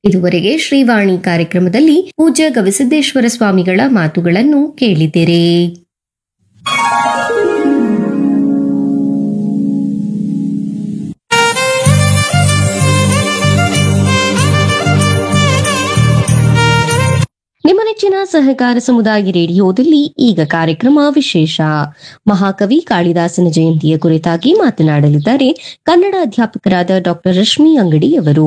ಇದುವರೆಗೆ ಶ್ರೀವಾಣಿ ಕಾರ್ಯಕ್ರಮದಲ್ಲಿ ಪೂಜ್ಯ ಗವಿಸಿದ್ದೇಶ್ವರ ಸ್ವಾಮಿಗಳ ಮಾತುಗಳನ್ನು ಕೇಳಿದಿರಿ ನಿಮ್ಮ ನೆಚ್ಚಿನ ಸಹಕಾರ ಸಮುದಾಯ ರೇಡಿಯೋದಲ್ಲಿ ಈಗ ಕಾರ್ಯಕ್ರಮ ವಿಶೇಷ ಮಹಾಕವಿ ಕಾಳಿದಾಸನ ಜಯಂತಿಯ ಕುರಿತಾಗಿ ಮಾತನಾಡಲಿದ್ದಾರೆ ಕನ್ನಡ ಅಧ್ಯಾಪಕರಾದ ಡಾಕ್ಟರ್ ರಶ್ಮಿ ಅಂಗಡಿಯವರು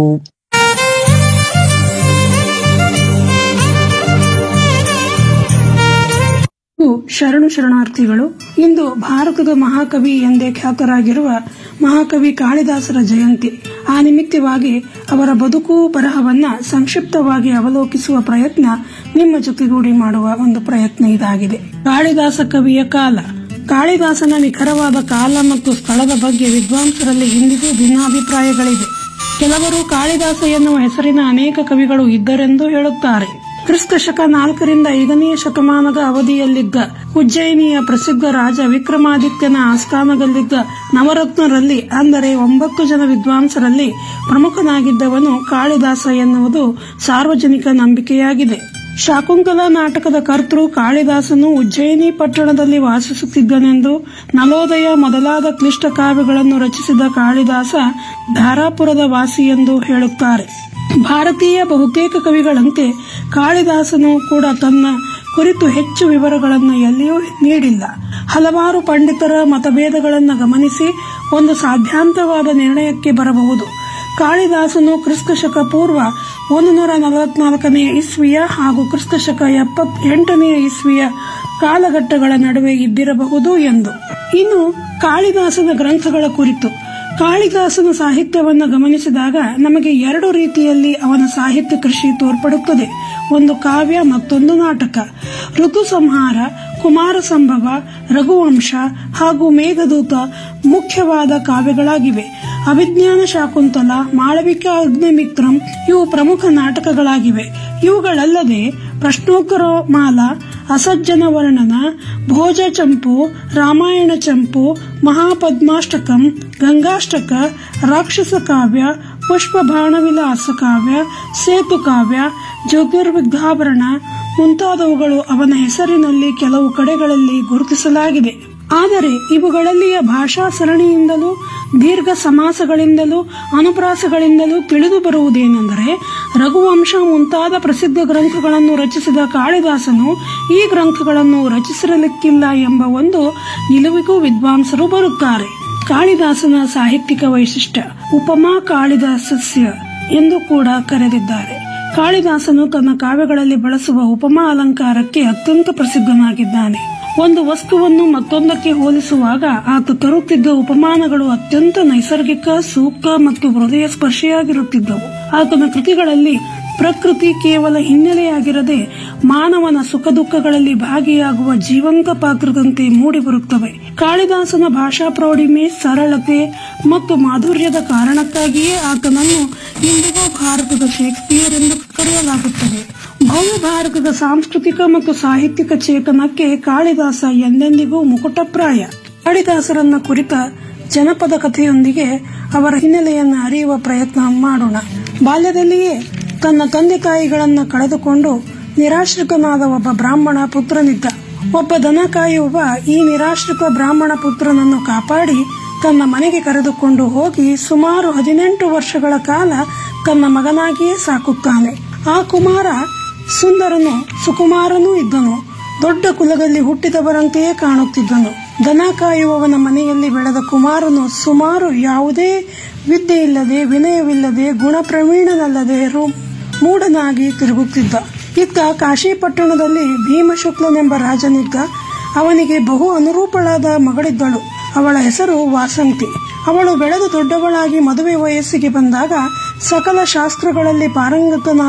ಇವು ಶರಣು ಶರಣಾರ್ಥಿಗಳು ಇಂದು ಭಾರತದ ಮಹಾಕವಿ ಎಂದೇ ಖ್ಯಾತರಾಗಿರುವ ಮಹಾಕವಿ ಕಾಳಿದಾಸರ ಜಯಂತಿ ಆ ನಿಮಿತ್ತವಾಗಿ ಅವರ ಬದುಕು ಬರಹವನ್ನ ಸಂಕ್ಷಿಪ್ತವಾಗಿ ಅವಲೋಕಿಸುವ ಪ್ರಯತ್ನ ನಿಮ್ಮ ಜೊತೆಗೂಡಿ ಮಾಡುವ ಒಂದು ಪ್ರಯತ್ನ ಇದಾಗಿದೆ ಕಾಳಿದಾಸ ಕವಿಯ ಕಾಲ ಕಾಳಿದಾಸನ ನಿಖರವಾದ ಕಾಲ ಮತ್ತು ಸ್ಥಳದ ಬಗ್ಗೆ ವಿದ್ವಾಂಸರಲ್ಲಿ ಇಂದಿಗೂ ಭಿನ್ನಾಭಿಪ್ರಾಯಗಳಿವೆ ಕೆಲವರು ಕಾಳಿದಾಸ ಎನ್ನುವ ಹೆಸರಿನ ಅನೇಕ ಕವಿಗಳು ಇದ್ದರೆಂದು ಹೇಳುತ್ತಾರೆ ಕ್ರಿಸ್ತ ಶಕ ನಾಲ್ಕರಿಂದ ಐದನೆಯ ಶತಮಾನದ ಅವಧಿಯಲ್ಲಿದ್ದ ಉಜ್ಜಯಿನಿಯ ಪ್ರಸಿದ್ಧ ರಾಜ ವಿಕ್ರಮಾದಿತ್ಯನ ಆಸ್ಥಾನದಲ್ಲಿದ್ದ ನವರತ್ನರಲ್ಲಿ ಅಂದರೆ ಒಂಬತ್ತು ಜನ ವಿದ್ವಾಂಸರಲ್ಲಿ ಪ್ರಮುಖನಾಗಿದ್ದವನು ಕಾಳಿದಾಸ ಎನ್ನುವುದು ಸಾರ್ವಜನಿಕ ನಂಬಿಕೆಯಾಗಿದೆ ಶಾಕುಂತಲ ನಾಟಕದ ಕರ್ತೃ ಕಾಳಿದಾಸನು ಉಜ್ಜಯಿನಿ ಪಟ್ಟಣದಲ್ಲಿ ವಾಸಿಸುತ್ತಿದ್ದನೆಂದು ನಲೋದಯ ಮೊದಲಾದ ಕ್ಲಿಷ್ಟ ಕಾವ್ಯಗಳನ್ನು ರಚಿಸಿದ ಕಾಳಿದಾಸ ಧಾರಾಪುರದ ವಾಸಿ ಎಂದು ಹೇಳುತ್ತಾರೆ ಭಾರತೀಯ ಬಹುತೇಕ ಕವಿಗಳಂತೆ ಕಾಳಿದಾಸನು ಕೂಡ ತನ್ನ ಕುರಿತು ಹೆಚ್ಚು ವಿವರಗಳನ್ನು ಎಲ್ಲಿಯೂ ನೀಡಿಲ್ಲ ಹಲವಾರು ಪಂಡಿತರ ಮತಭೇದಗಳನ್ನು ಗಮನಿಸಿ ಒಂದು ಸಾಧ್ಯಾಂತವಾದ ನಿರ್ಣಯಕ್ಕೆ ಬರಬಹುದು ಕಾಳಿದಾಸನು ಕ್ರಿಸ್ತ ಶಕ ಪೂರ್ವ ಒಂದು ನೂರ ನಲವತ್ನಾಲ್ಕನೆಯ ಇಸ್ವಿಯ ಹಾಗೂ ಕ್ರಿಸ್ತ ಶಕ ಎಪ್ಪತ್ ಎಂಟನೆಯ ಇಸ್ವಿಯ ಕಾಲಘಟ್ಟಗಳ ನಡುವೆ ಇದ್ದಿರಬಹುದು ಎಂದು ಇನ್ನು ಕಾಳಿದಾಸನ ಗ್ರಂಥಗಳ ಕುರಿತು ಕಾಳಿದಾಸನ ಸಾಹಿತ್ಯವನ್ನು ಗಮನಿಸಿದಾಗ ನಮಗೆ ಎರಡು ರೀತಿಯಲ್ಲಿ ಅವನ ಸಾಹಿತ್ಯ ಕೃಷಿ ತೋರ್ಪಡುತ್ತದೆ ಒಂದು ಕಾವ್ಯ ಮತ್ತೊಂದು ನಾಟಕ ಋತು ಸಂಹಾರ ಕುಮಾರ ಸಂಭವ ರಘುವಂಶ ಹಾಗೂ ಮೇಘದೂತ ಮುಖ್ಯವಾದ ಕಾವ್ಯಗಳಾಗಿವೆ ಅಭಿಜ್ಞಾನ ಶಾಕುಂತಲ ಮಾಳವಿಕ ಅಗ್ನಿಮಿತ್ರಂ ಇವು ಪ್ರಮುಖ ನಾಟಕಗಳಾಗಿವೆ ಇವುಗಳಲ್ಲದೆ ಪ್ರಶ್ನೋತ್ತರ ಮಾಲ ಅಸಜ್ಜನ ವರ್ಣನ ಭೋಜ ಚಂಪು ರಾಮಾಯಣ ಚಂಪು ಮಹಾಪದ್ಮಾಷ್ಟಕಂ ಗಂಗಾಷ್ಟಕ ರಾಕ್ಷಸ ಕಾವ್ಯ ಪುಷ್ಪ ಬಾಣವಿಲಾಸ ಕಾವ್ಯ ಸೇತು ಕಾವ್ಯ ಜ್ಯೋತಿರ್ವಿದ್ಯಾಭರಣ ಮುಂತಾದವುಗಳು ಅವನ ಹೆಸರಿನಲ್ಲಿ ಕೆಲವು ಕಡೆಗಳಲ್ಲಿ ಗುರುತಿಸಲಾಗಿದೆ ಆದರೆ ಇವುಗಳಲ್ಲಿಯ ಭಾಷಾ ಸರಣಿಯಿಂದಲೂ ದೀರ್ಘ ಸಮಾಸಗಳಿಂದಲೂ ಅನುಪ್ರಾಸಗಳಿಂದಲೂ ತಿಳಿದು ಬರುವುದೇನೆಂದರೆ ರಘುವಂಶ ಮುಂತಾದ ಪ್ರಸಿದ್ಧ ಗ್ರಂಥಗಳನ್ನು ರಚಿಸಿದ ಕಾಳಿದಾಸನು ಈ ಗ್ರಂಥಗಳನ್ನು ರಚಿಸಿರಲಿಕ್ಕಿಲ್ಲ ಎಂಬ ಒಂದು ನಿಲುವಿಗೂ ವಿದ್ವಾಂಸರು ಬರುತ್ತಾರೆ ಕಾಳಿದಾಸನ ಸಾಹಿತ್ಯಿಕ ವೈಶಿಷ್ಟ್ಯ ಉಪಮಾ ಕಾಳಿದಾಸಸ್ಯ ಎಂದು ಕೂಡ ಕರೆದಿದ್ದಾರೆ ಕಾಳಿದಾಸನು ತನ್ನ ಕಾವ್ಯಗಳಲ್ಲಿ ಬಳಸುವ ಉಪಮಾ ಅಲಂಕಾರಕ್ಕೆ ಅತ್ಯಂತ ಪ್ರಸಿದ್ಧನಾಗಿದ್ದಾನೆ ಒಂದು ವಸ್ತುವನ್ನು ಮತ್ತೊಂದಕ್ಕೆ ಹೋಲಿಸುವಾಗ ಆತ ತರುತ್ತಿದ್ದ ಉಪಮಾನಗಳು ಅತ್ಯಂತ ನೈಸರ್ಗಿಕ ಸೂಕ್ತ ಮತ್ತು ಹೃದಯ ಸ್ಪರ್ಶಿಯಾಗಿರುತ್ತಿದ್ದವು ಆತನ ಕೃತಿಗಳಲ್ಲಿ ಪ್ರಕೃತಿ ಕೇವಲ ಹಿನ್ನೆಲೆಯಾಗಿರದೆ ಮಾನವನ ಸುಖ ದುಃಖಗಳಲ್ಲಿ ಭಾಗಿಯಾಗುವ ಜೀವಂತ ಪಾತ್ರದಂತೆ ಮೂಡಿಬರುತ್ತವೆ ಕಾಳಿದಾಸನ ಭಾಷಾ ಪ್ರೌಢಿಮೆ ಸರಳತೆ ಮತ್ತು ಮಾಧುರ್ಯದ ಕಾರಣಕ್ಕಾಗಿಯೇ ಆತನನ್ನು ಇಂದಿಗೂ ಭಾರತದ ಶೇಕ್ಸ್ಪಿಯರ್ ಎಂದು ಕರೆಯಲಾಗುತ್ತದೆ ಭವ್ಯ ಭಾರತದ ಸಾಂಸ್ಕೃತಿಕ ಮತ್ತು ಸಾಹಿತ್ಯಿಕ ಚೇತನಕ್ಕೆ ಕಾಳಿದಾಸ ಎಂದೆಂದಿಗೂ ಮುಕುಟಪ್ರಾಯ ಕಾಳಿದಾಸರನ್ನ ಕುರಿತ ಜನಪದ ಕಥೆಯೊಂದಿಗೆ ಅವರ ಹಿನ್ನೆಲೆಯನ್ನು ಅರಿಯುವ ಪ್ರಯತ್ನ ಮಾಡೋಣ ಬಾಲ್ಯದಲ್ಲಿಯೇ ತನ್ನ ತಂದೆ ತಾಯಿಗಳನ್ನ ಕಳೆದುಕೊಂಡು ನಿರಾಶ್ರಿತನಾದ ಒಬ್ಬ ಬ್ರಾಹ್ಮಣ ಪುತ್ರನಿದ್ದ ಒಬ್ಬ ದನ ಕಾಯುವ ಈ ನಿರಾಶ್ರಿತ ಬ್ರಾಹ್ಮಣ ಪುತ್ರನನ್ನು ಕಾಪಾಡಿ ತನ್ನ ಮನೆಗೆ ಕರೆದುಕೊಂಡು ಹೋಗಿ ಸುಮಾರು ಹದಿನೆಂಟು ವರ್ಷಗಳ ಕಾಲ ತನ್ನ ಮಗನಾಗಿಯೇ ಸಾಕುತ್ತಾನೆ ಆ ಕುಮಾರ ಸುಂದರನು ಸುಕುಮಾರನೂ ಇದ್ದನು ದೊಡ್ಡ ಕುಲದಲ್ಲಿ ಹುಟ್ಟಿದವರಂತೆಯೇ ಕಾಣುತ್ತಿದ್ದನು ದನ ಕಾಯುವವನ ಮನೆಯಲ್ಲಿ ಬೆಳೆದ ಕುಮಾರನು ಸುಮಾರು ಯಾವುದೇ ವಿದ್ಯೆ ಇಲ್ಲದೆ ವಿನಯವಿಲ್ಲದೆ ಗುಣಪ್ರವೀಣನಲ್ಲದೆ ರು- ಮೂಢನಾಗಿ ತಿರುಗುತ್ತಿದ್ದ ಇತ್ತ ಕಾಶಿ ಪಟ್ಟಣದಲ್ಲಿ ಭೀಮಶುಕ್ಲನೆಂಬ ರಾಜನಿದ್ದ ಅವನಿಗೆ ಬಹು ಅನುರೂಪಳಾದ ಮಗಳಿದ್ದಳು ಅವಳ ಹೆಸರು ವಾಸಂತಿ ಅವಳು ಬೆಳೆದು ದೊಡ್ಡವಳಾಗಿ ಮದುವೆ ವಯಸ್ಸಿಗೆ ಬಂದಾಗ ಸಕಲ ಶಾಸ್ತ್ರಗಳಲ್ಲಿ ಪಾರಂಗತನಾದ